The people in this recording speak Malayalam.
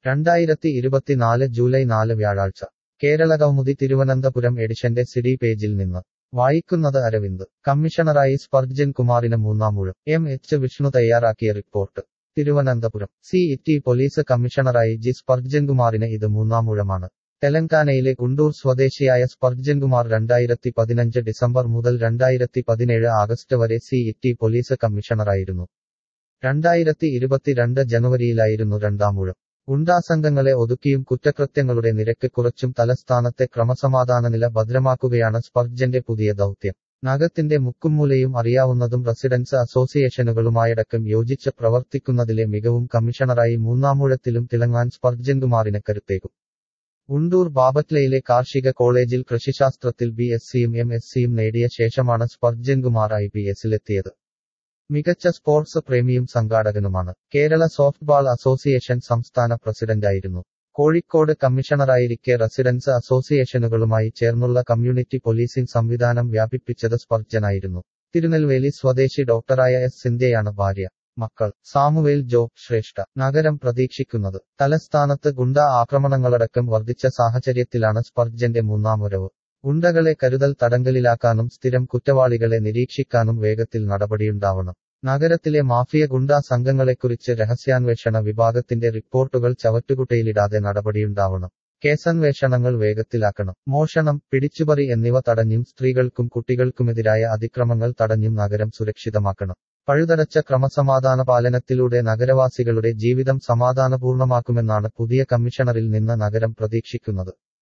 രണ്ടായിരത്തി ഇരുപത്തിനാല് ജൂലൈ നാല് വ്യാഴാഴ്ച കേരള കൗമുദി തിരുവനന്തപുരം എഡിഷന്റെ സിഡി പേജിൽ നിന്ന് വായിക്കുന്നത് അരവിന്ദ് കമ്മീഷണറായി സ്പർജൻ കുമാറിന് മൂന്നാമൂഴം എം എച്ച് വിഷ്ണു തയ്യാറാക്കിയ report Thiruvananthapuram city police കമ്മീഷണറായി ജി സ്പർജൻകുമാറിന് ഇത് മൂന്നാമൂഴമാണ് തെലങ്കാനയിലെ ഗുണ്ടൂർ സ്വദേശിയായ സ്പർജൻകുമാർ രണ്ടായിരത്തി പതിനഞ്ച് ഡിസംബർ മുതൽ രണ്ടായിരത്തി പതിനേഴ് ആഗസ്റ്റ് വരെ സി ഇറ്റി പോലീസ് കമ്മീഷണറായിരുന്നു രണ്ടായിരത്തി ഇരുപത്തിരണ്ട് ജനുവരിയിലായിരുന്നു രണ്ടാമൂഴം ഗുണ്ടാസംഘങ്ങളെ ഒതുക്കിയും കുറ്റകൃത്യങ്ങളുടെ നിരക്ക് കുറച്ചും തലസ്ഥാനത്തെ ക്രമസമാധാന നില ഭദ്രമാക്കുകയാണ് സ്പർജന്റെ പുതിയ ദൗത്യം നഗത്തിന്റെ മുക്കുംമൂലയും അറിയാവുന്നതും റെസിഡൻസ് അസോസിയേഷനുകളുമായടക്കം യോജിച്ച് പ്രവർത്തിക്കുന്നതിലെ മികവും കമ്മീഷണറായി മൂന്നാമൂഴത്തിലും തിളങ്ങാൻ സ്പർജൻകുമാറിന് കരുത്തേകും ഗുണ്ടൂർ ബാബറ്റ്ലയിലെ കാർഷിക കോളേജിൽ കൃഷിശാസ്ത്രത്തിൽ ബി എസ് സിയും എം എസ് സിയും നേടിയ ശേഷമാണ് സ്പർജൻകുമാർ ഐ പി എസിലെത്തിയത് മികച്ച സ്പോർട്സ് പ്രേമിയും സംഘാടകനുമാണ് കേരള സോഫ്റ്റ്ബാൾ അസോസിയേഷൻ സംസ്ഥാന പ്രസിഡന്റായിരുന്നു കോഴിക്കോട് കമ്മീഷണറായിരിക്കെ റെസിഡൻസ് അസോസിയേഷനുകളുമായി ചേർന്നുള്ള കമ്മ്യൂണിറ്റി പോലീസിംഗ് സംവിധാനം വ്യാപിപ്പിച്ചത് സ്പർജനായിരുന്നു തിരുനെൽവേലി സ്വദേശി ഡോക്ടറായ എസ് സിന്ധ്യയാണ് ഭാര്യ മക്കൾ സാമുവേൽ ജോ ശ്രേഷ്ഠ നഗരം പ്രതീക്ഷിക്കുന്നത് തലസ്ഥാനത്ത് ഗുണ്ട ആക്രമണങ്ങളടക്കം വർദ്ധിച്ച സാഹചര്യത്തിലാണ് സ്പർജന്റെ മൂന്നാമുരവ് ഗുണ്ടകളെ കരുതൽ തടങ്കലിലാക്കാനും സ്ഥിരം കുറ്റവാളികളെ നിരീക്ഷിക്കാനും വേഗത്തിൽ നടപടിയുണ്ടാവണം നഗരത്തിലെ മാഫിയ ഗുണ്ടാ സംഘങ്ങളെക്കുറിച്ച് രഹസ്യാന്വേഷണ വിഭാഗത്തിന്റെ റിപ്പോർട്ടുകൾ ചവറ്റുകുട്ടയിലിടാതെ നടപടിയുണ്ടാവണം കേസന്വേഷണങ്ങൾ വേഗത്തിലാക്കണം മോഷണം പിടിച്ചുപറി എന്നിവ തടഞ്ഞും സ്ത്രീകൾക്കും കുട്ടികൾക്കുമെതിരായ അതിക്രമങ്ങൾ തടഞ്ഞും നഗരം സുരക്ഷിതമാക്കണം പഴുതടച്ച ക്രമസമാധാന പാലനത്തിലൂടെ നഗരവാസികളുടെ ജീവിതം സമാധാനപൂർണമാക്കുമെന്നാണ് പുതിയ കമ്മീഷണറിൽ നിന്ന് നഗരം പ്രതീക്ഷിക്കുന്നത്